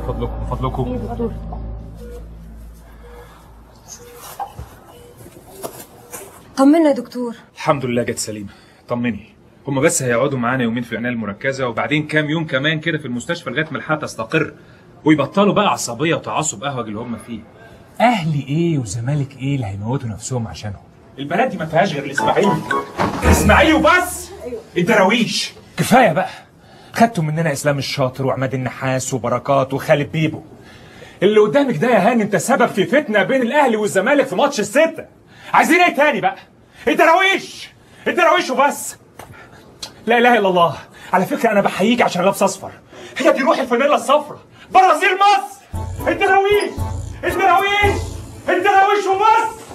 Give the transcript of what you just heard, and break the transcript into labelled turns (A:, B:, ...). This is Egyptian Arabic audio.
A: فضلكم من فضلكم
B: دكتور طمنا يا دكتور
A: الحمد لله جت سليمه طمني هما بس هيقعدوا معانا يومين في العنايه المركزه وبعدين كام يوم كمان كده في المستشفى لغايه ما الحاله تستقر ويبطلوا بقى عصبيه وتعصب قهوج اللي هم فيه اهلي ايه وزمالك ايه اللي هيموتوا نفسهم عشانهم البلد دي ما فيهاش غير الاسماعيلي الاسماعيلي وبس الدراويش كفايه بقى خدتوا مننا اسلام الشاطر وعماد النحاس وبركات وخالد بيبو اللي قدامك ده يا هاني انت سبب في فتنه بين الاهلي والزمالك في ماتش السته عايزين ايه تاني بقى الدراويش الدراويش وبس لا اله الا الله على فكره انا بحييك عشان لابس اصفر هي دي روح الفانيلا الصفراء برازيل مصر الدراويش الدراويش الدراويش وبس